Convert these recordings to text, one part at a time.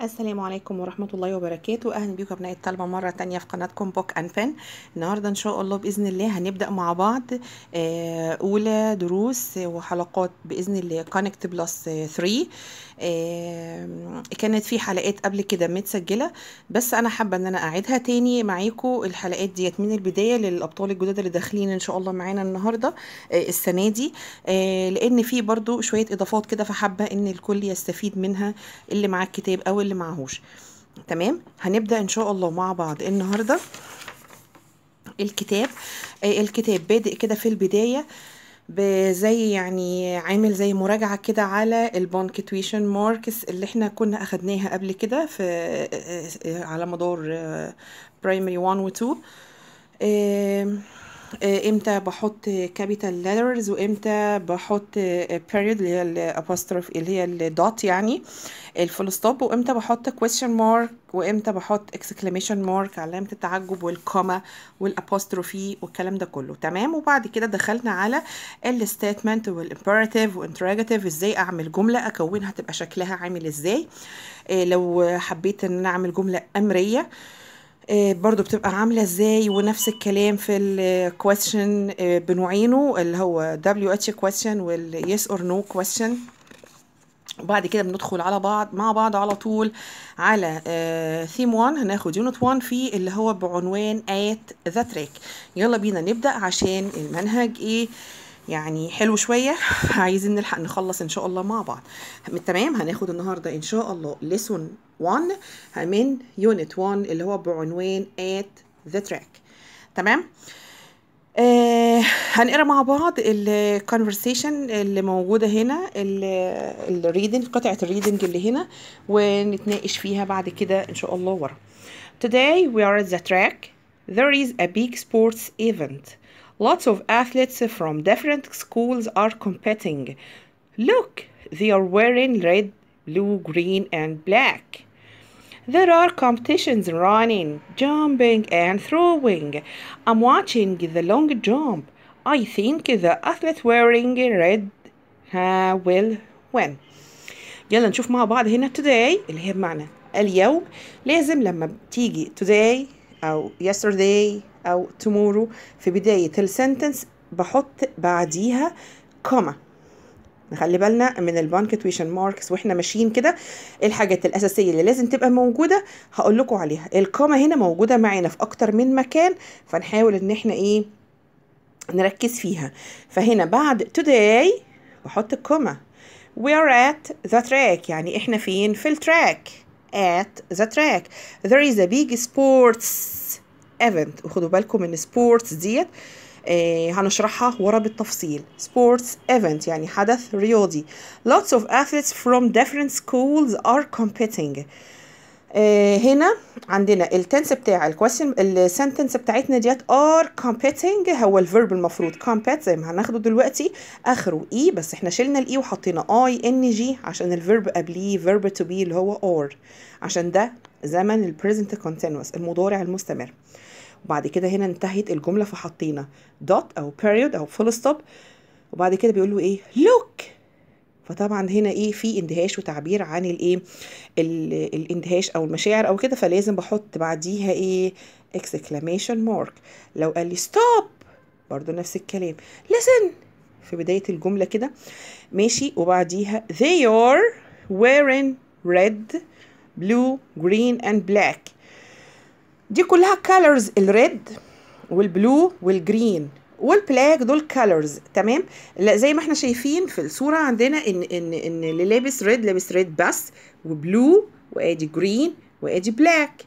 السلام عليكم ورحمة الله وبركاته أهلا بيكم أبناء الطلبة مرة تانية في قناتكم بوك أند بن النهاردة إن شاء الله بإذن الله هنبدأ مع بعض آه، أولى دروس وحلقات بإذن الله كونكت بلس 3 آه، كانت في حلقات قبل كده متسجلة بس أنا حابة إن أنا أعيدها تاني معاكم الحلقات ديت من البداية للأبطال الجدد اللي داخلين إن شاء الله معانا النهاردة آه، السنة دي آه، لأن في برضو شوية إضافات كده فحابة إن الكل يستفيد منها اللي معاه الكتاب أو اللي معهوش تمام هنبدأ إن شاء الله مع بعض النهاردة الكتاب آه، الكتاب بادئ كده في البداية زي يعني عامل زي مراجعة كده على البونكتويشن ماركس اللي احنا كنا أخدناها قبل كده في آه، آه، على مدار برايمري 1 و 2 آم، آه، امتى بحط كابيتال letters وامتى بحط period اللي هي الابوستروف اللي هي الدوت يعني الفول ستوب وامتى بحط question mark وامتى بحط exclamation mark علامة التعجب والكوما والابوستروفي والكلام ده كله تمام وبعد كده دخلنا على الستيتمنت والامبerative والانتراجاتيف ازاي اعمل جملة اكونها تبقى شكلها عامل ازاي آه، لو حبيت ان انا اعمل جملة امرية آه، برضو بتبقى عاملة ازاي ونفس الكلام في ال question آه، بنوعينه اللي هو WH question وال yes or no question وبعد كده بندخل على بعض مع بعض على طول على ثيم 1 هناخد يونت 1 في اللي هو بعنوان at the track يلا بينا نبدأ عشان المنهج ايه يعني حلو شوية عايزين نلحق نخلص ان شاء الله مع بعض تمام هناخد النهاردة ان شاء الله lesson 1 من يونت 1 اللي هو بعنوان at the track تمام آه هنقرا مع بعض الكونفرسيشن اللي موجوده هنا الريدنج قطعه الريدنج اللي هنا ونتناقش فيها بعد كده ان شاء الله ورا Today we are at the track. There is a big sports event. Lots of athletes from different schools are competing. Look, they are wearing red, blue, green, and black. There are competitions running, jumping, and throwing. I'm watching the long jump. I think the athlete wearing red uh, will win. يلا نشوف مع بعض هنا today اللي هي بمعنى اليوم لازم لما تيجي today أو yesterday أو tomorrow في بداية السنتنس بحط بعديها كوما نخلي بالنا من البانكتويشن ماركس واحنا ماشيين كده الحاجات الاساسيه اللي لازم تبقى موجوده هقول لكم عليها الكوما هنا موجوده معانا في اكتر من مكان فنحاول ان احنا ايه نركز فيها فهنا بعد today بحط كوما we are at the track يعني احنا فين في التراك at the track there is a big sports event وخدوا بالكم من sports ديت آه هنشرحها ورا بالتفصيل sports event يعني حدث رياضي lots of athletes from different schools are competing آه هنا عندنا التنس بتاع الكويستشن السنتنس بتاعتنا ديت are competing هو الفيرب المفروض compete زي ما هناخده دلوقتي اخره اي بس احنا شلنا الاي وحطينا اي ان جي عشان الفيرب قبليه فيرب تو بي اللي هو or عشان ده زمن البريزنت كونتينوس المضارع المستمر وبعد كده هنا انتهت الجملة فحطينا دوت أو period أو full stop وبعد كده بيقول له إيه look فطبعا هنا إيه في اندهاش وتعبير عن الإيه ال- الاندهاش أو المشاعر أو كده فلازم بحط بعديها إيه exclamation mark لو قال لي stop برضو نفس الكلام listen في بداية الجملة كده ماشي وبعديها they are wearing red blue green and black دي كلها colors الريد والبلو والجرين والبلاك دول colors تمام لا زي ما احنا شايفين في الصورة عندنا ان ان ان اللي لابس ريد لابس ريد بس وبلو وادي جرين وادي بلاك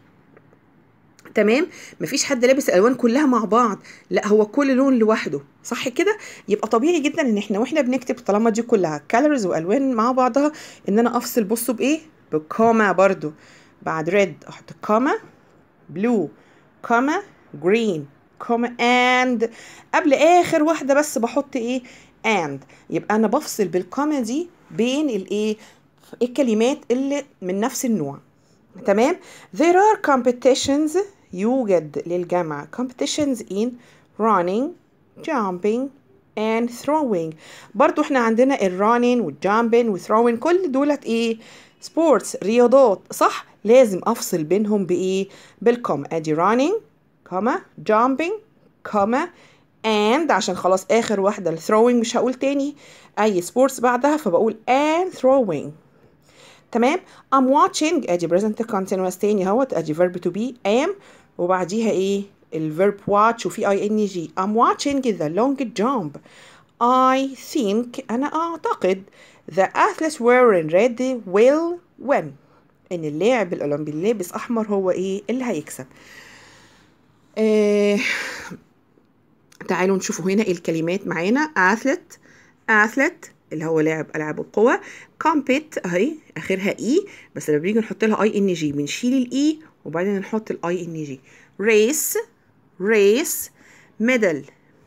تمام مفيش حد لابس الالوان كلها مع بعض لا هو كل لون لوحده صح كده يبقى طبيعي جدا ان احنا واحنا بنكتب طالما دي كلها colors والوان مع بعضها ان انا افصل بصوا بايه بكوما برضو بعد ريد احط كوما بلو كوما جرين كوما اند قبل اخر واحده بس بحط ايه اند يبقى انا بفصل بالكوما دي بين الايه الكلمات اللي من نفس النوع تمام there are competitions يوجد للجمع competitions in running jumping and throwing برضو احنا عندنا الرانين والجامبين والثروين كل دولت ايه سبورتس رياضات صح لازم افصل بينهم بايه بالكوما ادي running كوما jumping كوما and عشان خلاص اخر واحده الثروينج مش هقول تاني اي سبورتس بعدها فبقول and throwing تمام I'm watching ادي present continuous تاني اهوت ادي verb to be am وبعديها ايه الفيرب watch وفي اي ان جي I'm watching the long jump I think انا اعتقد the athletes wearing red will win ان اللاعب الاولمبي اللي لابس احمر هو ايه اللي هيكسب آه تعالوا نشوفوا هنا الكلمات معانا athlete athlete اللي هو لاعب العاب القوى compete اهي اخرها اي بس لما بنيجي نحط لها اي ان جي بنشيل الاي وبعدين نحط الاي ان جي race race medal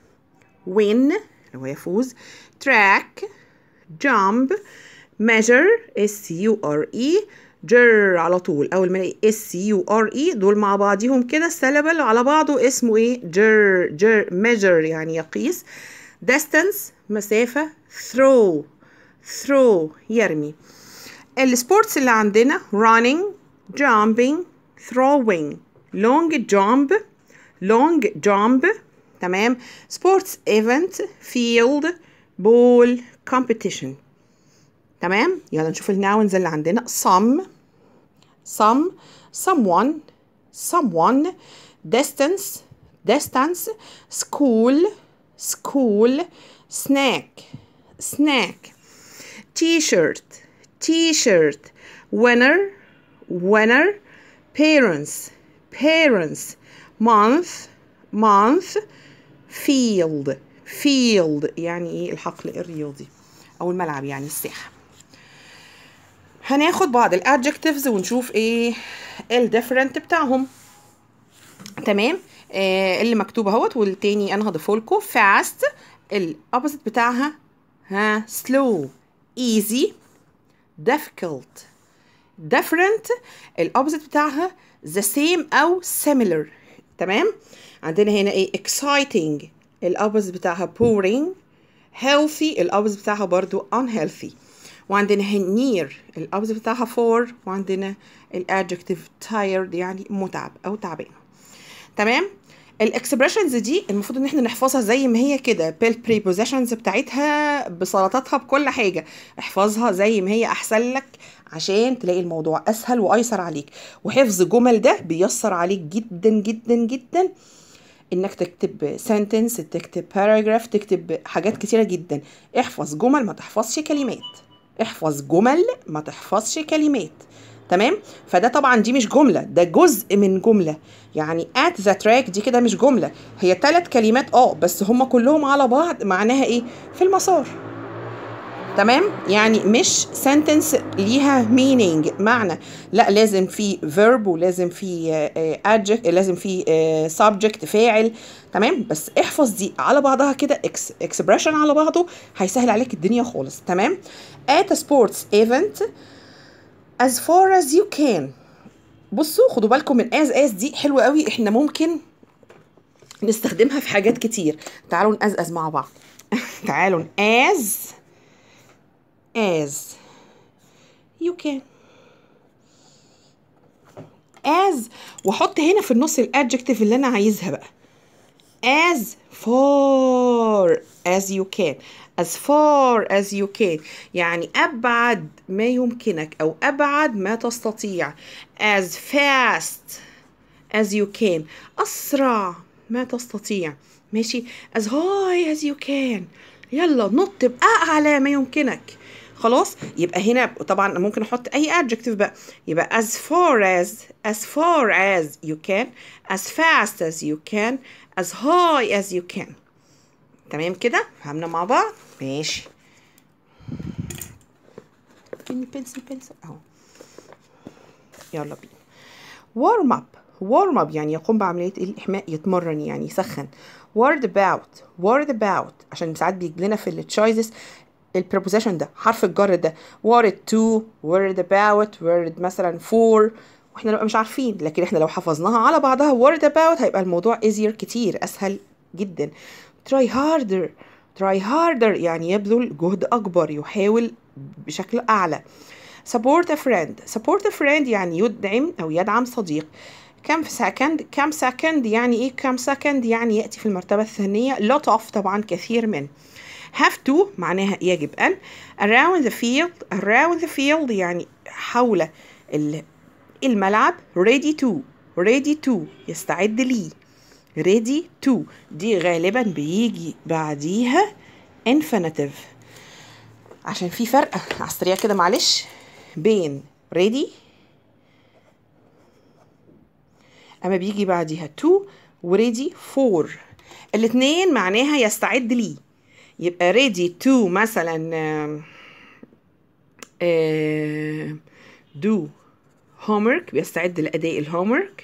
win اللي هو يفوز track jump measure s u r e جر على طول اول ما الاقي اس يو ار اي دول مع بعضيهم كده السلبل على بعضه اسمه ايه جر جر measure يعني يقيس distance مسافة throw throw يرمي السبورتس اللي عندنا running jumping throwing long jump long jump تمام sports event field ball competition تمام يلا نشوف الناونز اللي عندنا some some someone someone distance distance school school snack snack t-shirt t-shirt winner winner parents parents month month field field يعني ايه الحقل الرياضي او الملعب يعني الساحه هناخد بعض الادجectives ونشوف ايه الديفرنت بتاعهم تمام آه اللي مكتوب اهوت والتاني انا هضيفه لكم fast الاوبوزيت بتاعها ها slow easy difficult different الاوبوزيت بتاعها the same او similar تمام عندنا هنا ايه exciting الاوبوزيت بتاعها boring healthy الاوبوزيت بتاعها برضو unhealthy وعندنا near الاوبوزيت بتاعها for وعندنا الادجكتيف tired يعني متعب او تعبان تمام الاكسبريشنز دي المفروض ان احنا نحفظها زي ما هي كده بالبريبوزيشنز بتاعتها بسلطاتها بكل حاجه احفظها زي ما هي احسن لك عشان تلاقي الموضوع اسهل وايسر عليك وحفظ جمل ده بيسر عليك جدا جدا جدا انك تكتب سنتنس تكتب باراجراف تكتب حاجات كتيره جدا احفظ جمل ما تحفظش كلمات احفظ جمل ما تحفظش كلمات تمام فده طبعا دي مش جمله ده جزء من جمله يعني at the track دي كده مش جمله هي ثلاث كلمات اه بس هم كلهم على بعض معناها ايه في المسار تمام يعني مش sentence ليها meaning معنى لا لازم في verb ولازم في uh, adject لازم في uh, subject فاعل تمام بس احفظ دي على بعضها كده expression على بعضه هيسهل عليك الدنيا خالص تمام at a sports event as far as you can بصوا خدوا بالكم من as as دي حلوة قوي احنا ممكن نستخدمها في حاجات كتير تعالوا نقزقز مع بعض تعالوا as as you can as واحط هنا في النص الادجكتيف اللي انا عايزها بقى as far as you can as far as you can يعني أبعد ما يمكنك أو أبعد ما تستطيع as fast as you can أسرع ما تستطيع ماشي as high as you can يلا نط بأعلى ما يمكنك خلاص يبقى هنا طبعا ممكن احط اي adjective بقى يبقى as far as as far as you can as fast as you can as high as you can تمام كده فهمنا مع بعض ماشي فين بنسل بنسل اهو يلا بينا warm up warm up يعني يقوم بعملية الإحماء يتمرن يعني يسخن word about word about عشان ساعات بيجي لنا في التشايزز البريبوزيشن ده حرف الجر ده word to word about word مثلا for واحنا نبقى مش عارفين لكن احنا لو حفظناها على بعضها word about هيبقى الموضوع easier كتير اسهل جدا try harder try harder يعني يبذل جهد اكبر يحاول بشكل اعلى support a friend support a friend يعني يدعم أو يدعم صديق كم second كم second يعني إيه كم second يعني يأتي في المرتبة الثانية lot of طبعا كثير من have to معناها يجب أن around the field around the field يعني حول ال- الملعب ready to ready to يستعد ليه ready to دي غالبا بيجي بعديها infinitive عشان في فرق على السريع كده معلش بين ready اما بيجي بعديها to وريدي for الاتنين معناها يستعد ليه يبقى ready to مثلا آم، آم، do homework بيستعد لأداء الهومورك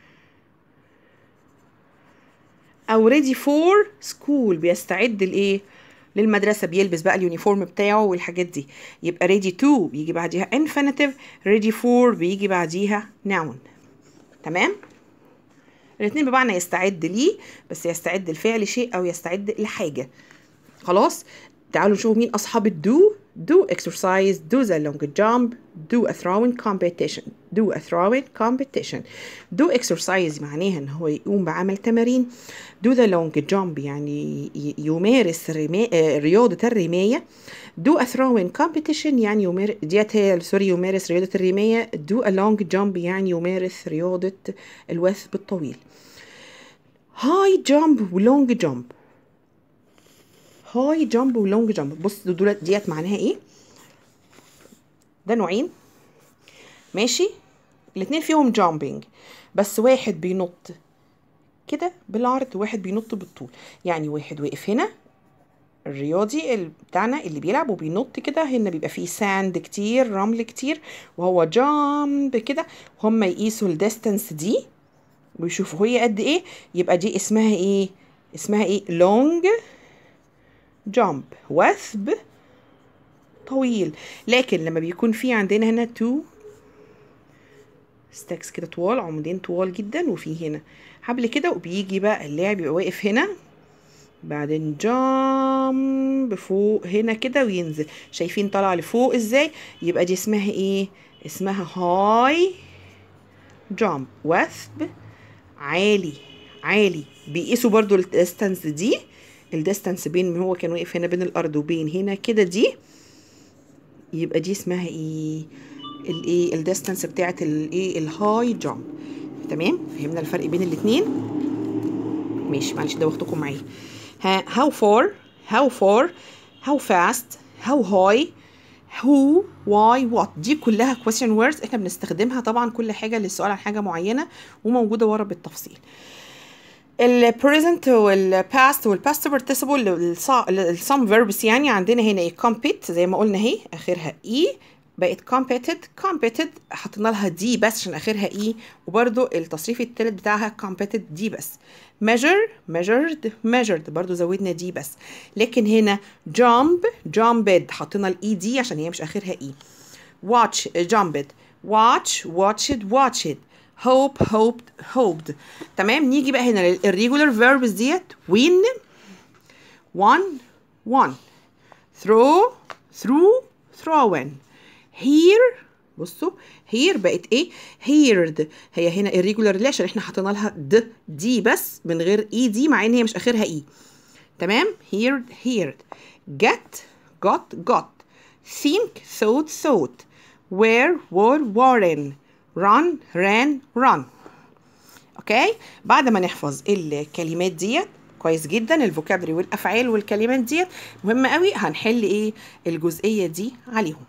أو ready for school بيستعد لإيه؟ للمدرسة بيلبس بقى اليونيفورم بتاعه والحاجات دي يبقى ready to بيجي بعديها infinitive ready for بيجي بعديها noun تمام؟ الاتنين بمعنى يستعد ليه بس يستعد لفعل شيء أو يستعد لحاجة خلاص تعالوا نشوف مين أصحاب الدو do exercise do the long jump do a throwing competition do a throwing competition do exercise معناها ان هو يقوم بعمل تمارين do the long jump يعني ي- يمارس رما... آه، رياضة الرماية do a throwing competition يعني يمارس ديت هي سوري يمارس رياضة الرماية do a long jump يعني يمارس رياضة الوثب الطويل high jump و long jump هاي جامب ولونج جامب بص دول ديت معناها ايه ده نوعين ماشي الاتنين فيهم جامبينج بس واحد بينط كده بالعرض وواحد بينط بالطول يعني واحد واقف هنا الرياضي ال- بتاعنا اللي بيلعب وبينط كده هنا بيبقى فيه ساند كتير رمل كتير وهو جامب كده وهم يقيسوا الديستانس دي ويشوفوا هي قد ايه يبقى دي اسمها ايه اسمها ايه لونج جامب وثب طويل لكن لما بيكون في عندنا هنا تو ستاكس كده طوال عمودين طوال جدا وفي هنا حبل كده وبيجي بقى اللاعب يبقى واقف هنا بعدين جامب فوق هنا كده وينزل شايفين طالع لفوق ازاي يبقى دي اسمها ايه اسمها هاي جامب وثب عالي عالي بيقيسوا برضو الديستانس دي الديستانس بين ما هو كان واقف هنا بين الارض وبين هنا كده دي يبقى دي اسمها ايه الايه الديستانس بتاعت الايه الهاي جامب تمام فهمنا الفرق بين الاتنين ماشي معلش ده واخدكم معايا ها how far how far how fast how high who why what دي كلها question words احنا بنستخدمها طبعا كل حاجه للسؤال عن حاجه معينه وموجوده ورا بالتفصيل ال present وال past وال past participle ال some verbs يعني عندنا هنا ايه compete زي ما قلنا اهي اخرها اي بقت competed competed حطينا لها دي بس عشان اخرها اي وبرده التصريف التالت بتاعها competed دي بس measure measured measured برضو زودنا دي بس لكن هنا jump jumped حطينا الاي دي عشان هي مش اخرها اي watch jumped watch watched watched hope hoped hoped تمام نيجي بقى هنا للirregular verbs ديت win won won throw through thrown hear بصوا هير بقت ايه هيرد هي هنا irregular ليه عشان احنا حطينا لها د دي بس من غير اي دي مع ان هي مش اخرها اي تمام heard heard get got got think thought thought where were warren run ran run اوكي بعد ما نحفظ الكلمات ديت كويس جدا الفوكابري والافعال والكلمات ديت مهمه قوي هنحل ايه الجزئيه دي عليهم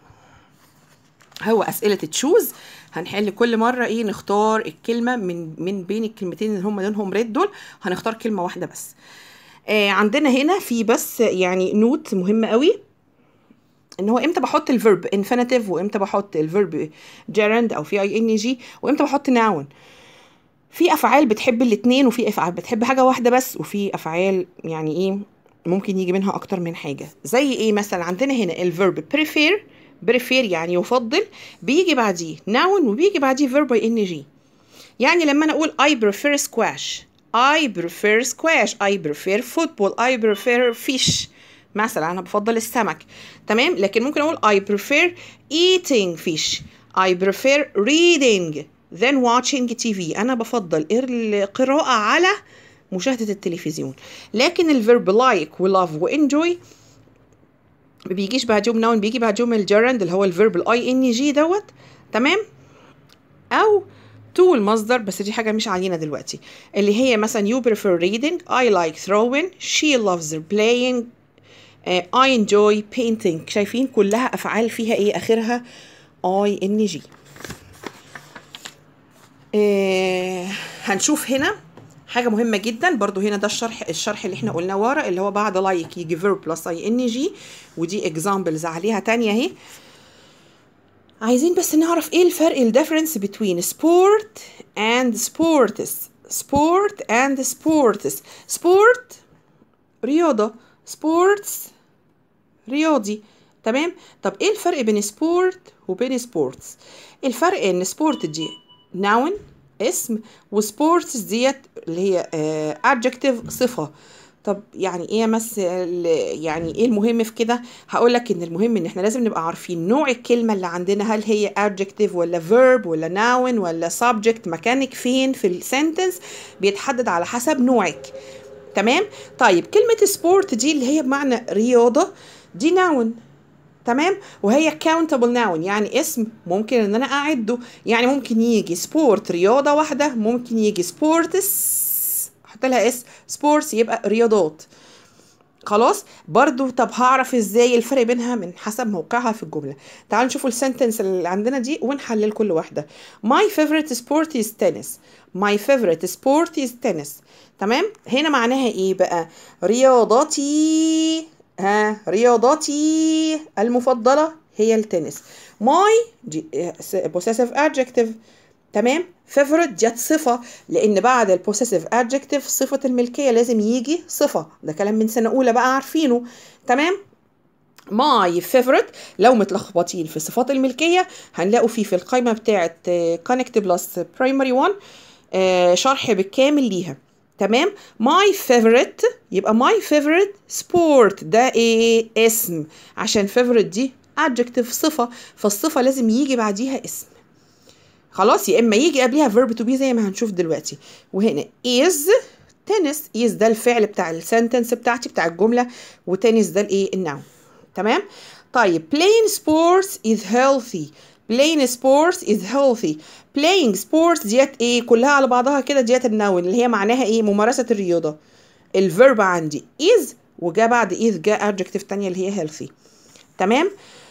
هو اسئله تشوز هنحل كل مره ايه نختار الكلمه من من بين الكلمتين اللي هم لونهم ريد دول هنختار كلمه واحده بس آه عندنا هنا في بس يعني نوت مهمه قوي ان هو امتى بحط الفيرب انفينيتيف وامتى بحط الفيرب جيرند او في اي ان جي وامتى بحط ناون في افعال بتحب الاتنين وفي افعال بتحب حاجه واحده بس وفي افعال يعني ايه ممكن يجي منها اكتر من حاجه زي ايه مثلا عندنا هنا الفيرب prefer prefer يعني يفضل بيجي بعديه noun وبيجي بعديه verb ان جي يعني لما انا اقول I prefer squash I prefer squash I prefer football I prefer fish مثلا انا بفضل السمك تمام لكن ممكن اقول I prefer eating fish I prefer reading than watching TV انا بفضل القراءة على مشاهدة التلفزيون لكن الفيرب like و love و enjoy ما بيجيش بعدهم نون بيجي بعدهم الجرند اللي هو الفيرب الاي ان جي دوت تمام او تو المصدر بس دي حاجة مش علينا دلوقتي اللي هي مثلا you prefer reading I like throwing she loves playing uh, I enjoy painting شايفين كلها أفعال فيها إيه آخرها I N G آه هنشوف هنا حاجة مهمة جدا برضو هنا ده الشرح الشرح اللي احنا قلناه ورا اللي هو بعد لايك يجي verb plus I N G ودي examples عليها تانية اهي عايزين بس نعرف ايه الفرق الديفرنس between sport and sports sport and sports sport رياضة sports رياضي تمام طب ايه الفرق بين سبورت وبين سبورتس الفرق ان سبورت دي noun اسم وسبورتس ديت اللي هي uh, adjective صفة طب يعني ايه مس يعني ايه المهم في كده هقول لك ان المهم ان احنا لازم نبقى عارفين نوع الكلمه اللي عندنا هل هي adjective ولا verb ولا noun ولا subject مكانك فين في السنتنس بيتحدد على حسب نوعك تمام طيب كلمه سبورت دي اللي هي بمعنى رياضه دي noun تمام وهي countable noun يعني اسم ممكن ان انا اعده يعني ممكن يجي سبورت رياضه واحده ممكن يجي سبورتس احط لها اس سبورتس يبقى رياضات خلاص برضو طب هعرف ازاي الفرق بينها من حسب موقعها في الجمله تعالوا نشوفوا السنتنس اللي عندنا دي ونحلل كل واحده my favorite sport is tennis my favorite sport is tennis تمام هنا معناها ايه بقى رياضتي ها رياضتي المفضله هي التنس my possessive adjective تمام favorite جت صفة لأن بعد البوسيسيف adjective صفة الملكية لازم يجي صفة ده كلام من سنة أولى بقى عارفينه تمام my favorite لو متلخبطين في صفات الملكية هنلاقوا فيه في القائمة بتاعة connect plus primary one شرح بالكامل ليها تمام my favorite يبقى my favorite sport ده ايه اسم عشان favorite دي adjective صفة فالصفة لازم يجي بعديها اسم خلاص يا اما يجي قبلها verb to be زي ما هنشوف دلوقتي وهنا is تنس is ده الفعل بتاع السنتنس بتاعتي بتاع الجمله وتنس ده الايه النوم تمام طيب playing sports is healthy playing sports is healthy playing sports ديت ايه كلها على بعضها كده ديت النون اللي هي معناها ايه ممارسه الرياضه الفيرب عندي is وجا بعد is جا adjective تانية اللي هي healthy تمام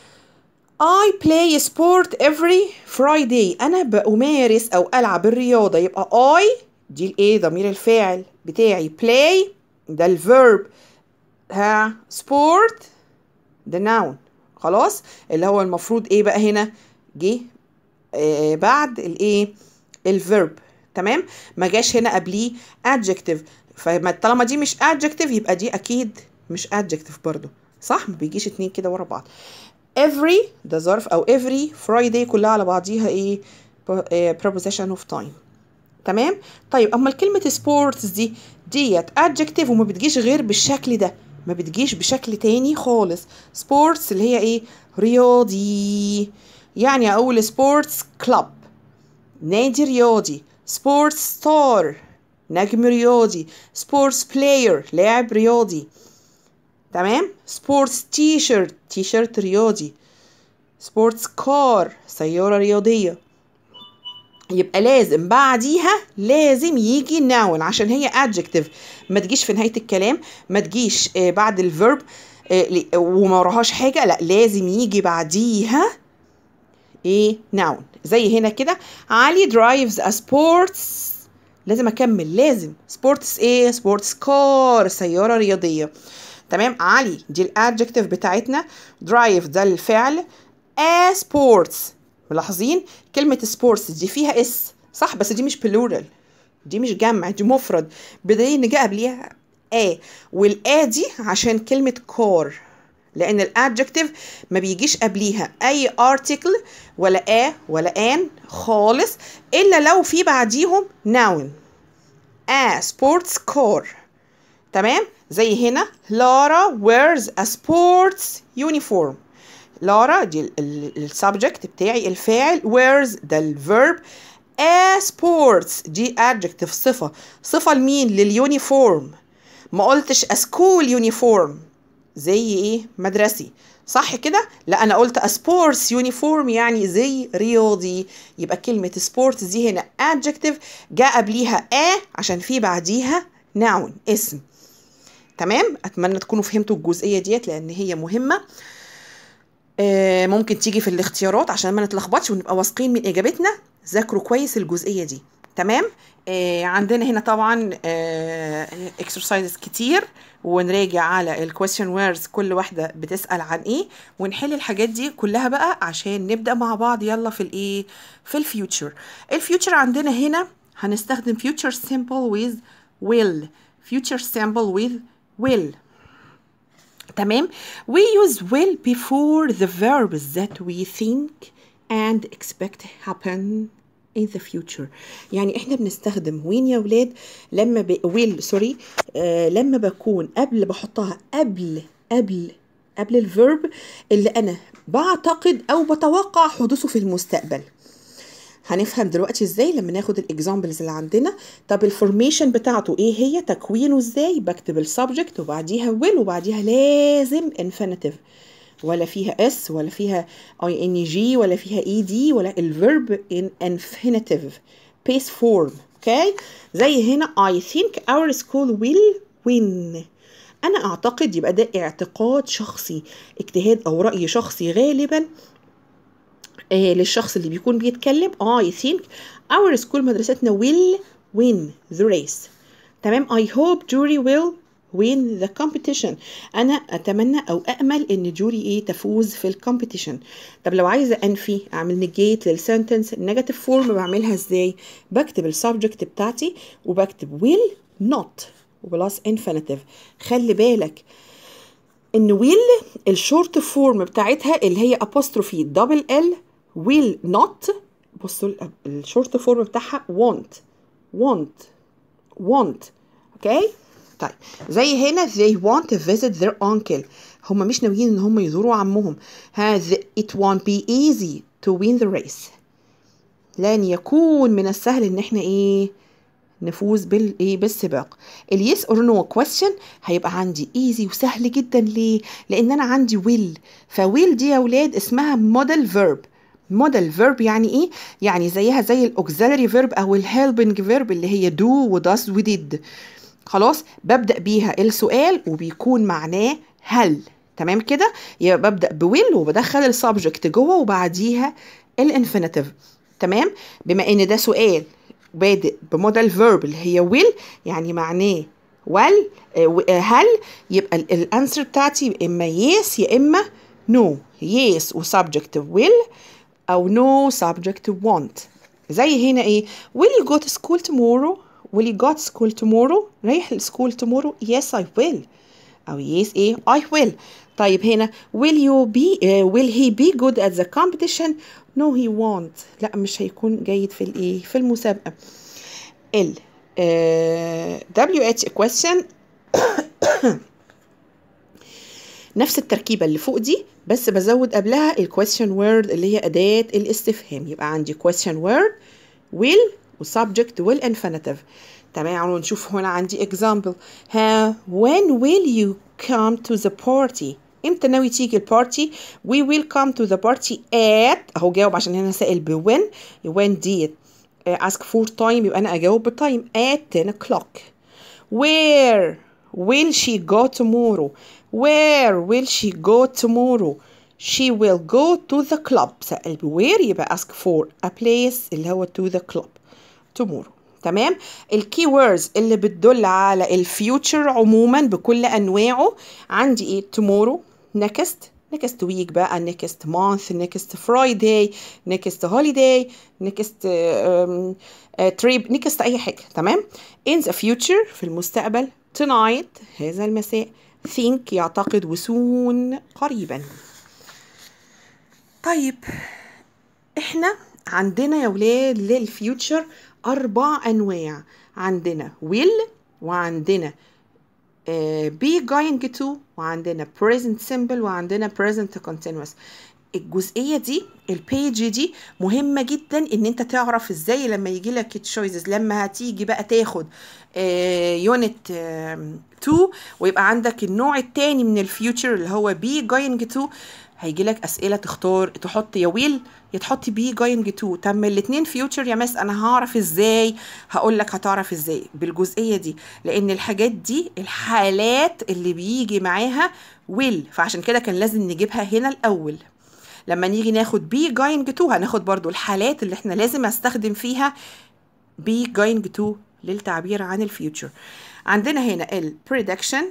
I play sport every Friday أنا بأمارس أو ألعب الرياضة يبقى I دي الإيه ضمير الفاعل بتاعي play ده الفيرب ها sport ده noun خلاص اللي هو المفروض إيه بقى هنا جه آه بعد الإيه الفيرب تمام ما جاش هنا قبليه adjective فطالما دي مش adjective يبقى دي أكيد مش adjective برضو صح ما بيجيش اتنين كده ورا بعض every ده ظرف او every Friday كلها على بعضيها ايه preposition of time تمام طيب اما كلمة sports دي ديت adjective وما بتجيش غير بالشكل ده ما بتجيش بشكل تاني خالص sports اللي هي ايه رياضي يعني اقول sports club نادي رياضي sports star نجم رياضي sports player لاعب رياضي تمام سبورتس تي شيرت تي شيرت رياضي سبورتس كار سيارة رياضية يبقى لازم بعديها لازم يجي ناون عشان هي adjective ما تجيش في نهاية الكلام ما تجيش آه بعد الفيرب آه وما وراهاش حاجة لا لازم يجي بعديها ايه ناون زي هنا كده علي درايفز ا سبورتس لازم اكمل لازم سبورتس ايه سبورتس كار سيارة رياضية تمام علي دي الادجكتيف بتاعتنا درايف ده الفعل a sports ملاحظين كلمة سبورتس دي فيها اس صح بس دي مش بلورال دي مش جمع دي مفرد بدليل ان جه قبليها a والا دي عشان كلمة كور لان الادجكتيف ما بيجيش قبليها اي ارتكل ولا a ولا ان خالص الا لو في بعديهم noun a sports car تمام زي هنا لارا wears a sports uniform لارا دي السبجكت بتاعي الفاعل wears ده الفيرب a sports دي adjective صفة صفة لمين لليونيفورم ما قلتش a school uniform زي ايه مدرسي صح كده لا انا قلت a sports uniform يعني زي رياضي يبقى كلمة sports دي هنا adjective جاء قبليها a عشان في بعديها noun اسم تمام اتمنى تكونوا فهمتوا الجزئية ديت لان هي مهمة آه ممكن تيجي في الاختيارات عشان ما نتلخبطش ونبقى واثقين من اجابتنا ذاكروا كويس الجزئية دي تمام آه عندنا هنا طبعا اكسرسايزز كتير ونراجع على الكويستشن ويرز كل واحدة بتسأل عن ايه ونحل الحاجات دي كلها بقى عشان نبدأ مع بعض يلا في الايه في الفيوتشر الفيوتشر عندنا هنا هنستخدم future simple with will future simple with will تمام we use will before the verbs that we think and expect happen in the future يعني احنا بنستخدم وين يا ولاد لما ب... will سوري آه لما بكون قبل بحطها قبل قبل قبل الفيرب اللي انا بعتقد او بتوقع حدوثه في المستقبل هنفهم دلوقتي ازاي لما ناخد الاكزامبلز اللي عندنا طب الفورميشن بتاعته ايه هي تكوينه ازاي بكتب السبجكت وبعديها will وبعديها لازم infinitive ولا فيها اس ولا فيها اي ان جي ولا فيها اي دي ولا الفيرب ان infinitive base form اوكي زي هنا I think our school will win انا اعتقد يبقى ده اعتقاد شخصي اجتهاد او راي شخصي غالبا آه للشخص اللي بيكون بيتكلم I think our school مدرستنا will win the race تمام I hope Jury will win the competition انا اتمنى او امل ان جوري ايه تفوز في الكومبيتيشن طب لو عايزه انفي اعمل نيجيت للسنتنس النيجاتيف فورم بعملها ازاي بكتب السبجكت بتاعتي وبكتب will not وبلس infinitive خلي بالك ان will الشورت فورم بتاعتها اللي هي apostrophe دبل ال will not بصوا الشورت فورم بتاعها want want want اوكي okay? طيب زي هنا they want to visit their uncle هم مش ناويين ان هم يزوروا عمهم هذا it won't be easy to win the race لن يكون من السهل ان احنا ايه نفوز بالايه بالسباق اليس اور نو كويستشن هيبقى عندي ايزي وسهل جدا ليه لان انا عندي ويل فويل دي يا اولاد اسمها موديل فيرب موديل فيرب يعني ايه يعني زيها زي الاوكسيلري فيرب او الهيلبنج فيرب اللي هي دو وداس وديد خلاص ببدا بيها السؤال وبيكون معناه هل تمام كده يبقى ببدا بويل وبدخل السبجكت جوه وبعديها الانفينيتيف تمام بما ان ده سؤال بادئ بموديل فيرب اللي هي ويل يعني معناه وال هل يبقى الانسر بتاعتي يا اما يس يا اما نو يس وسبجكت ويل او نو سبجكت want زي هنا ايه will you go to school tomorrow will you go to school tomorrow رايح السكول tomorrow yes I will أو yes إيه I will طيب هنا will you be uh, will he be good at the competition no he won't لا مش هيكون جيد في الإيه في المسابقة ال uh, WH question نفس التركيبة اللي فوق دي بس بزود قبلها ال question word اللي هي أداة الاستفهام يبقى عندي question word will وسبجكت والانفينيتيف تمام ونشوف هنا عندي example ها when will you come to the party امتى ناوي تيجي البارتي we will come to the party at اهو جاوب عشان هنا سائل ب when when ديت ask for time يبقى انا اجاوب بتايم at 10 o'clock where will she go tomorrow where will she go tomorrow she will go to the club سأل ب where يبقى ask for a place اللي هو to the club tomorrow تمام الكي ووردز اللي بتدل على الفيوتشر عموما بكل انواعه عندي ايه tomorrow next next week بقى next month next friday next holiday next um, uh, trip next اي حاجه تمام in the future في المستقبل tonight هذا المساء think يعتقد وسون قريبا طيب احنا عندنا يا ولاد للفيوتشر أربع أنواع عندنا will وعندنا آه، be going to وعندنا present simple وعندنا present continuous الجزئية دي البيج دي مهمة جدا ان انت تعرف ازاي لما يجي لك تشويسز لما هتيجي بقى تاخد يونت 2 ويبقى عندك النوع التاني من الفيوتشر اللي هو be going to هيجي لك اسئله تختار تحط يا ويل يا تحط بي جوينج تو طب ما الاثنين فيوتشر يا مس انا هعرف ازاي هقول لك هتعرف ازاي بالجزئيه دي لان الحاجات دي الحالات اللي بيجي معاها ويل فعشان كده كان لازم نجيبها هنا الاول لما نيجي ناخد بي جوينج تو هناخد برضو الحالات اللي احنا لازم استخدم فيها بي جوينج تو للتعبير عن الفيوتشر عندنا هنا ال prediction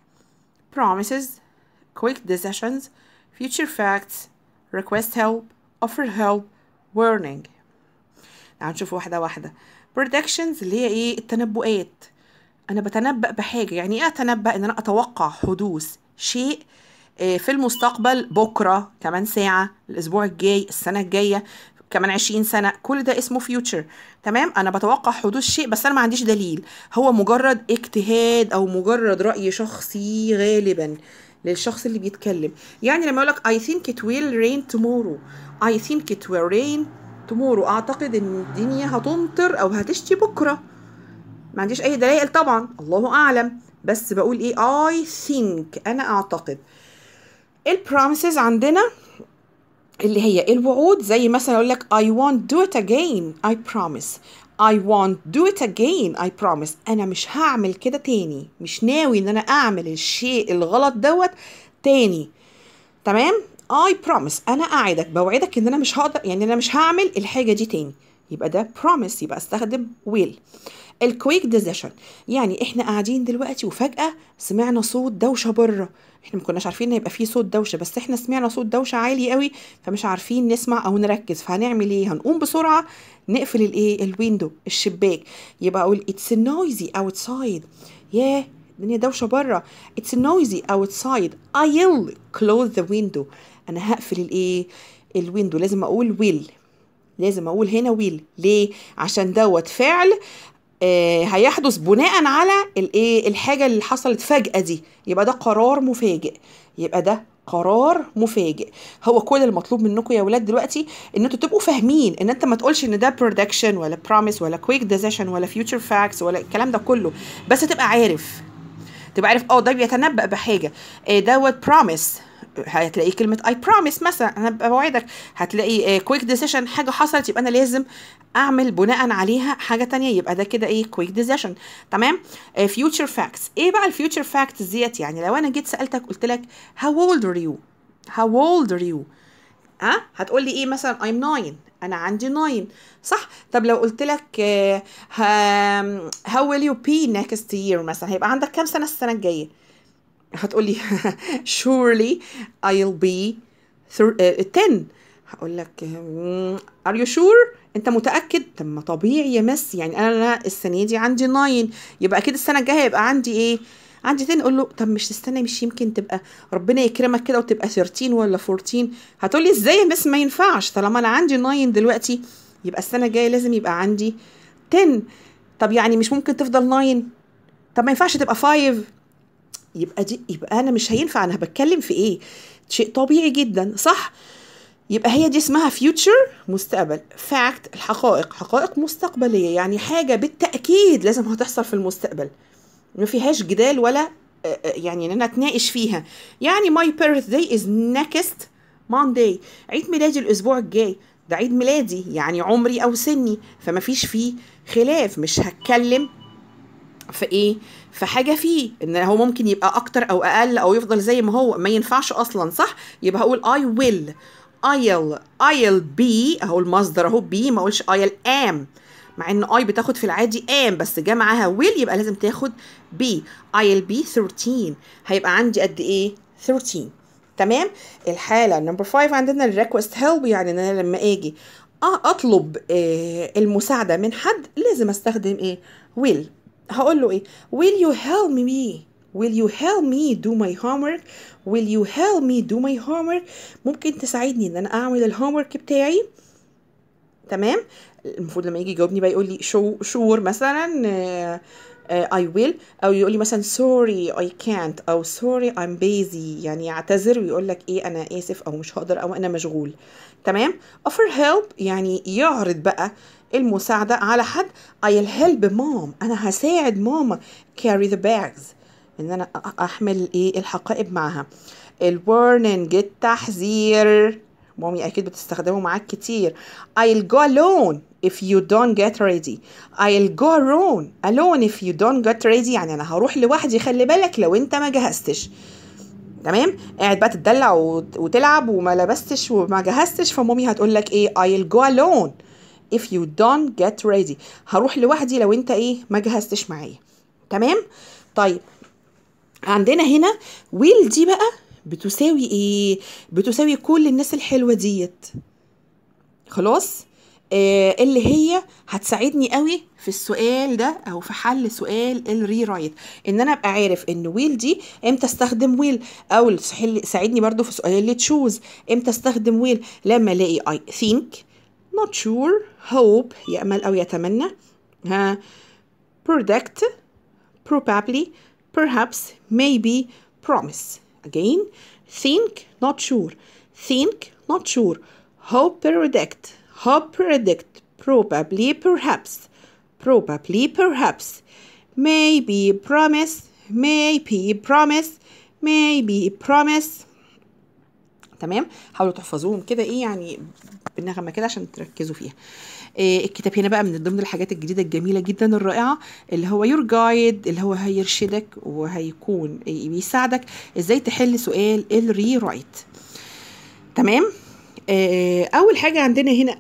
promises quick decisions future facts request help offer help warning تعالوا نشوف واحدة واحدة predictions اللي هي ايه التنبؤات انا بتنبأ بحاجة يعني ايه اتنبأ ان انا اتوقع حدوث شيء آه، في المستقبل بكرة كمان ساعة الاسبوع الجاي السنة الجاية كمان 20 سنة كل ده اسمه فيوتشر تمام انا بتوقع حدوث شيء بس انا ما عنديش دليل هو مجرد اجتهاد او مجرد رأي شخصي غالبا للشخص اللي بيتكلم يعني لما يقولك I think it will rain tomorrow I think it will rain tomorrow اعتقد ان الدنيا هتمطر او هتشتي بكره ما عنديش اي دلائل طبعا الله اعلم بس بقول ايه I think انا اعتقد البروميسز عندنا اللي هي الوعود زي مثلا اقول لك I won't do it again I promise I won't do it again I promise أنا مش هعمل كده تاني مش ناوي إن أنا أعمل الشيء الغلط دوت تاني تمام I promise أنا أعدك بوعدك إن أنا مش هقدر يعني أنا مش هعمل الحاجة دي تاني يبقى ده promise يبقى استخدم will الكويك ديسيشن يعني احنا قاعدين دلوقتي وفجأة سمعنا صوت دوشة بره احنا ما كناش عارفين ان يبقى فيه صوت دوشة بس احنا سمعنا صوت دوشة عالي قوي فمش عارفين نسمع او نركز فهنعمل ايه هنقوم بسرعة نقفل الايه الويندو الشباك يبقى اقول it's noisy outside ياه الدنيا دوشة بره it's noisy outside I'll close the window انا هقفل الايه الويندو لازم اقول will لازم اقول هنا will ليه عشان دوت فعل آه هيحدث بناء على الايه الحاجه اللي حصلت فجاه دي يبقى ده قرار مفاجئ يبقى ده قرار مفاجئ هو كل المطلوب منكم يا ولاد دلوقتي ان انتوا تبقوا فاهمين ان انت ما تقولش ان ده prediction ولا promise ولا quick decision ولا future facts ولا الكلام ده كله بس تبقى عارف تبقى عارف اه ده بيتنبأ بحاجه آه دوت promise هتلاقي كلمة I promise مثلا أنا بوعدك هتلاقي quick decision حاجة حصلت يبقى أنا لازم أعمل بناء عليها حاجة تانية يبقى ده كده إيه quick decision تمام future facts إيه بقى الفيوتشر facts ديت يعني لو أنا جيت سألتك قلت لك how old are you how old are you ها هتقول لي إيه مثلا I'm 9 أنا عندي 9 صح طب لو قلت لك uh, how will you be next year مثلا هيبقى عندك كام سنة السنة الجاية هتقولي surely I'll be 10 هقول لك are you sure انت متاكد طب ما طبيعي يا مس يعني انا السنه دي عندي 9 يبقى اكيد السنه الجايه هيبقى عندي ايه عندي 10 اقول له طب مش تستنى مش يمكن تبقى ربنا يكرمك كده وتبقى 13 ولا 14 هتقولي ازاي يا مس ما ينفعش طالما انا عندي 9 دلوقتي يبقى السنه الجايه لازم يبقى عندي 10 طب يعني مش ممكن تفضل 9 طب ما ينفعش تبقى 5 يبقى دي يبقى انا مش هينفع انا بتكلم في ايه شيء طبيعي جدا صح يبقى هي دي اسمها فيوتشر مستقبل فاكت الحقائق حقائق مستقبليه يعني حاجه بالتاكيد لازم هتحصل في المستقبل ما فيهاش جدال ولا يعني ان انا اتناقش فيها يعني my birthday is next Monday عيد ميلادي الاسبوع الجاي ده عيد ميلادي يعني عمري او سني فما فيش فيه خلاف مش هتكلم في ايه في حاجه فيه ان هو ممكن يبقى اكتر او اقل او يفضل زي ما هو ما ينفعش اصلا صح يبقى هقول I will I'll I'll be اهو المصدر اهو be ما اقولش I'll am مع ان I بتاخد في العادي am بس جه معاها will يبقى لازم تاخد be I'll be 13 هيبقى عندي قد ايه 13 تمام الحاله نمبر 5 عندنا الريكوست هيلب يعني ان انا لما اجي اطلب المساعده من حد لازم استخدم ايه will هقول له ايه will you help me will you help me do my homework will you help me do my homework ممكن تساعدني ان انا اعمل الهومورك بتاعي تمام المفروض لما يجي يجاوبني بقى يقول لي شو شور مثلا آه، آه، I will أو يقول لي مثلا sorry I can't أو sorry I'm busy يعني يعتذر ويقول لك إيه أنا آسف أو مش هقدر أو أنا مشغول تمام offer help يعني يعرض بقى المساعدة على حد I'll help mom أنا هساعد ماما carry the bags إن أنا أ- أحمل إيه الحقائب معها الورنينج التحذير مامي أكيد بتستخدمه معاك كتير I'll go alone if you don't get ready I'll go alone alone if you don't get ready يعني أنا هروح لوحدي خلي بالك لو أنت ما جهزتش تمام قاعد بقى تتدلع وت- وتلعب وما لبستش وما جهزتش فمامي هتقول لك ايه I'll go alone if you don't get ready هروح لوحدي لو انت ايه ما جهزتش معايا تمام طيب عندنا هنا ويل دي بقى بتساوي ايه بتساوي كل الناس الحلوه ديت خلاص آه اللي هي هتساعدني قوي في السؤال ده او في حل سؤال الري رايت ان انا ابقى عارف ان ويل دي امتى استخدم ويل او تحل- ساعدني برضو في سؤال اللي تشوز امتى استخدم ويل لما الاقي I think not sure hope يأمل او يتمنى ها predict probably perhaps maybe promise again think not sure think not sure hope predict hope predict probably perhaps probably perhaps maybe promise maybe promise maybe promise تمام حاولوا تحفظوهم كده ايه يعني بالنغمه كده عشان تركزوا فيها إيه الكتاب هنا بقى من ضمن الحاجات الجديده الجميله جدا الرائعه اللي هو يور جايد اللي هو هيرشدك وهيكون إيه بيساعدك ازاي تحل سؤال الري رايت تمام إيه اول حاجه عندنا هنا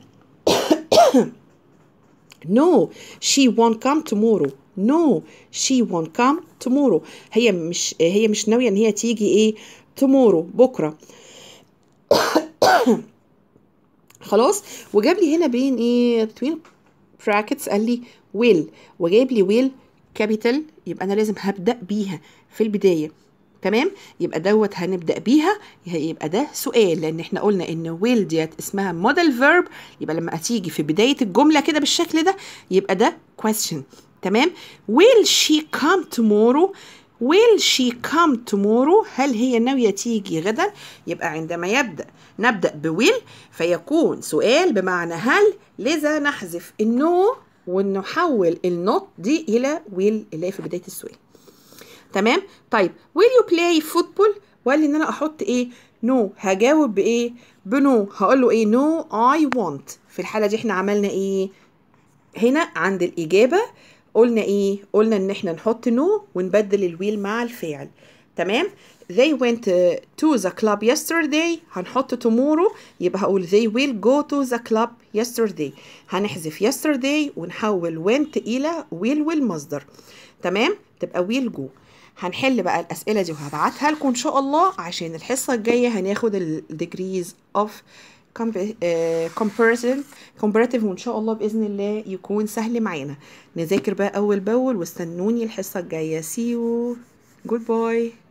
No, she won't come tomorrow. No, she won't come tomorrow. هي مش هي مش ناوية ان هي تيجي ايه tomorrow بكرة. خلاص وجاب لي هنا بين ايه between brackets قال لي will وجايب لي will capital يبقى انا لازم هبدأ بيها في البداية تمام يبقى دوت هنبدأ بيها يبقى ده سؤال لان احنا قلنا ان will ديت اسمها model verb يبقى لما هتيجي في بداية الجملة كده بالشكل ده يبقى ده question تمام will she come tomorrow will she come tomorrow هل هي ناوية تيجي غدا يبقى عندما يبدأ نبدأ بويل فيكون سؤال بمعنى هل لذا نحذف النو ونحول النوت دي إلى ويل اللي هي في بداية السؤال تمام طيب will you play football وقال لي ان انا احط ايه نو no. هجاوب بايه بنو هقول له ايه نو اي want في الحاله دي احنا عملنا ايه هنا عند الاجابه قلنا ايه قلنا ان احنا نحط نو no ونبدل الويل مع الفعل تمام they went uh, to the club yesterday هنحط tomorrow يبقى هقول they will go to the club yesterday هنحذف yesterday ونحول went إلى will والمصدر تمام تبقى will go هنحل بقى الأسئلة دي وهبعتها لكم إن شاء الله عشان الحصة الجاية هناخد ال degrees of comparative comparative وإن شاء الله بإذن الله يكون سهل معانا نذاكر بقى أول بأول واستنوني الحصة الجاية see you goodbye